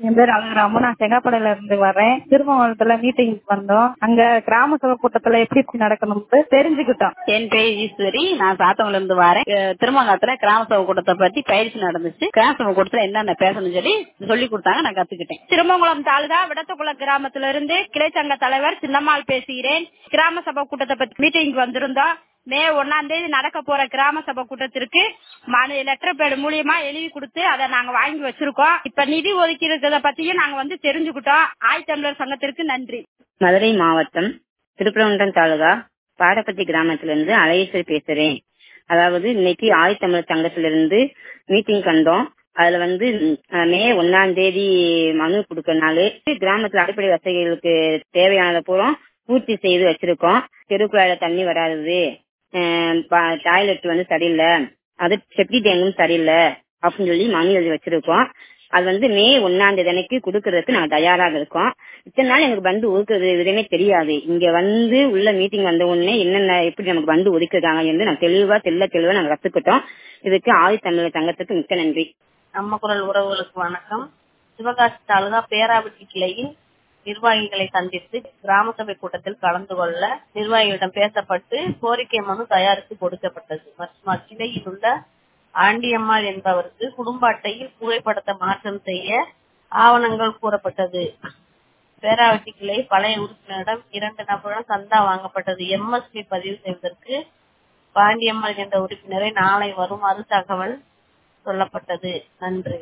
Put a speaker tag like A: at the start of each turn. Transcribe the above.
A: என் பேர் அழகுராமு நான் செங்காப்படையில இருந்து வரேன் திருமங்கலத்துல மீட்டிங் வந்தோம் அங்க கிராம சபை கூட்டத்துல எப்படி எப்படி நடக்கணும்னு தெரிஞ்சுக்கிட்டோம்
B: என் பேர் ஈஸ்வரி நான் சாத்தவங்கள இருந்து வரேன் அஹ் திருமங்கலத்துல கிராம சபை கூட்டத்தை பத்தி பயிற்சி நடந்துச்சு கிராம சபை கூட்டத்துல என்னென்ன பேசணும்னு சொல்லி சொல்லி கொடுத்தாங்க நான் கத்துக்கிட்டேன்
C: திருமங்குளம் தாலுகா விடத்தக்குள கிராமத்துல இருந்து கிளை சங்க தலைவர் சின்னம்மாள் பேசுகிறேன் கிராம சபை கூட்டத்தை பத்தி மீட்டிங் வந்திருந்தோம் மே ஒன்னாம் தேதி நடக்க போற கிராம சபை கூட்டத்திற்கு மனு லெட்டர் பேடு மூலியமா எழுதி கொடுத்து அதை நாங்க வாங்கி வச்சிருக்கோம் இப்ப நிதி ஒதுக்கீடுறத பத்தியும் நாங்க வந்து தெரிஞ்சுக்கிட்டோம் ஆய் தமிழர் சங்கத்திற்கு நன்றி
D: மதுரை மாவட்டம் திருப்பரங்குன்றம் தாலுகா பாடப்பட்டி கிராமத்திலிருந்து அழகேஸ்வரி பேசுறேன் அதாவது இன்னைக்கு ஆயுத்தமிழர் சங்கத்திலிருந்து மீட்டிங் கண்டோம் அதுல வந்து அஹ், மே ஒன்னாம் தேதி மனு கொடுக்கறனால கிராமத்துல அடிப்படை வசதிகளுக்கு தேவையானதை பூரா பூர்த்தி செய்து வச்சிருக்கோம் தெருக்குழாயில தண்ணி வராது டாய்லெட் வந்து சரியில்லை அது செப்டி டேங்கும் சரியில்லை அப்படின்னு சொல்லி மனு எழுதி வச்சிருக்கோம் அது வந்து மே ஒன்னாம் தேதி அன்னைக்கு கொடுக்கறதுக்கு நாங்க தயாராக இருக்கோம் இத்தனை நாள் எனக்கு பண்டு ஒதுக்குறது எதுவுமே தெரியாது இங்க வந்து உள்ள மீட்டிங் வந்த உடனே என்னென்ன எப்படி நமக்கு பண்டு ஒதுக்குறாங்க என்று நாங்க தெளிவா தெல்ல தெளிவா நாங்க கத்துக்கிட்டோம் இதுக்கு ஆதி தமிழர் சங்கத்துக்கு மிக்க நன்றி
E: நம்ம குரல் உறவுகளுக்கு வணக்கம் சிவகாசி தாலுகா பேராவட்டி கிளையில் நிர்வாகிகளை சந்தித்து கிராம சபை கூட்டத்தில் கலந்து கொள்ள நிர்வாகிகளிடம் பேசப்பட்டு கோரிக்கை மனு தயாரித்து கொடுக்கப்பட்டது மற்றும் அக்கிளையில் உள்ள ஆண்டியம்மாள் என்பவருக்கு குடும்ப அட்டையில் புகைப்படத்தை மாற்றம் செய்ய ஆவணங்கள் கூறப்பட்டது பேராவட்டி கிளை பழைய உறுப்பினரிடம் இரண்டு நபருடன் சந்தா வாங்கப்பட்டது எம்எஸ்பி பதிவு செய்வதற்கு பாண்டியம்மாள் என்ற உறுப்பினரை நாளை வருமாறு தகவல் சொல்லப்பட்டது நன்றி